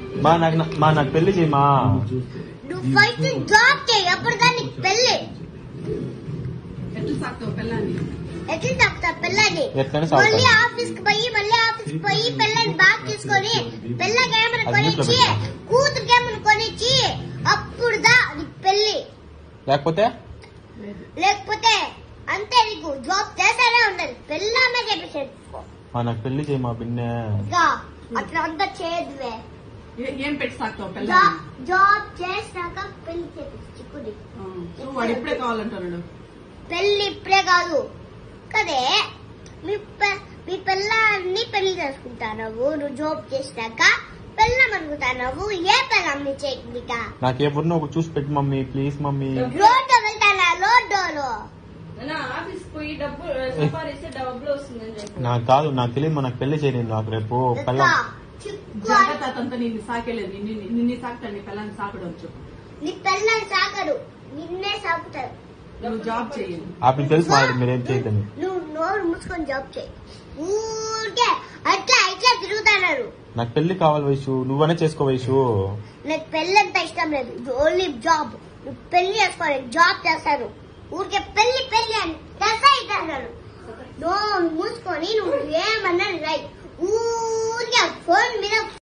మా నాకు మా నాకు పెళ్లి చేయమా నువ్వు ఫస్ట్ జాబ్ చేయి అప్పుడు దాన్ని పెళ్ళి ఎట్లా సాగుతావు పిల్లాన్ని ఎట్లా చెప్తా పిల్లని ఎట్లనే సాగుతాను. మళ్ళీ ఆఫీస్ కి పోయి మళ్ళీ ఆఫీస్ కి పోయి పిల్లని బాగా తీసుకొని పిల్లకి ఏమైనా అది కొనిచ్చి ఇంట్లో పెట్టు. కూతురికి ఏమైనా కొనిచ్చి అప్పుడు దా నీకు పెళ్లి లేకపోతే లేదు లేకపోతే అంతే నీకు జాబ్ చేస్తానే ఉండాలి పెళ్ళామే చెప్పేసేది మా నాకు పెళ్లి చేయమా బిన్నె ఇంకా అట్లా అంతా చేయదువే ఏ- ఏం పెట్టి సాగుతావు జా- పిల్లాన్ని జాబ్ చేసినాక పెళ్లి చేపించు చిక్కుడి ఆ, సో వాడు ఇప్పుడే కావాలంటున్నాడు పెళ్లి ఇప్పుడే కాదు కదే మీ పె- మీ పిల్లాన్ని పెళ్లి చేసుకుంటానవు నువ్వు జాబ్ చేసినాక పెళ్ళం అనుకుంటానవు ఏ పెళ్ళం నీ చేయక నాకు ఎవరినో ఒక చూసి పెట్టు మమ్మీ ప్లీజ్ మమ్మీ రోడ్డు వెళ్తానా రోడ్డులో అలా ఆఫీస్ పోయి డబ్బు సంపాదిస్తే డబ్బులు వస్తుందని చెప్పి నాకు కాదు నాకు తెలియదు మా నాకు పెళ్లి చేయలేదు నాకు రేపు పెళ్ళ చిక్కు జగత్ అతంతా నిన్ను సాకేలేదు నిన్ను నిన్ను సాకుతాడు నీ పిల్లాన్ని సాకడం వచ్చు నీ పిల్లని సాకరు నిన్నే సాకుతారు నువ్వు జాబ్ చేయాలి అప్పుడు తెలుసు మా మీరేం చేయదని నువ్వు నోరు మూసుకొని జాబ్ చేయి ఊరికే అట్లా ఇట్లా తిరుగుతున్నారు నాకు పెళ్లి కావాలి వయసు నువ్వనే చేసుకో వయసు నాకు పెళ్లి అంత ఇష్టం లేదు ఇది ఓన్లీ జాబ్ నువ్వు పెళ్లి చేసుకోవాలి జాబ్ చేస్తారు ఊరికే పెళ్లి పెళ్లి అని చేస్తా ఇస్తారు నోరు మూసుకొని నువ్వు ఏమన్నా రైట్ ఊరికే ఫోన్ మీద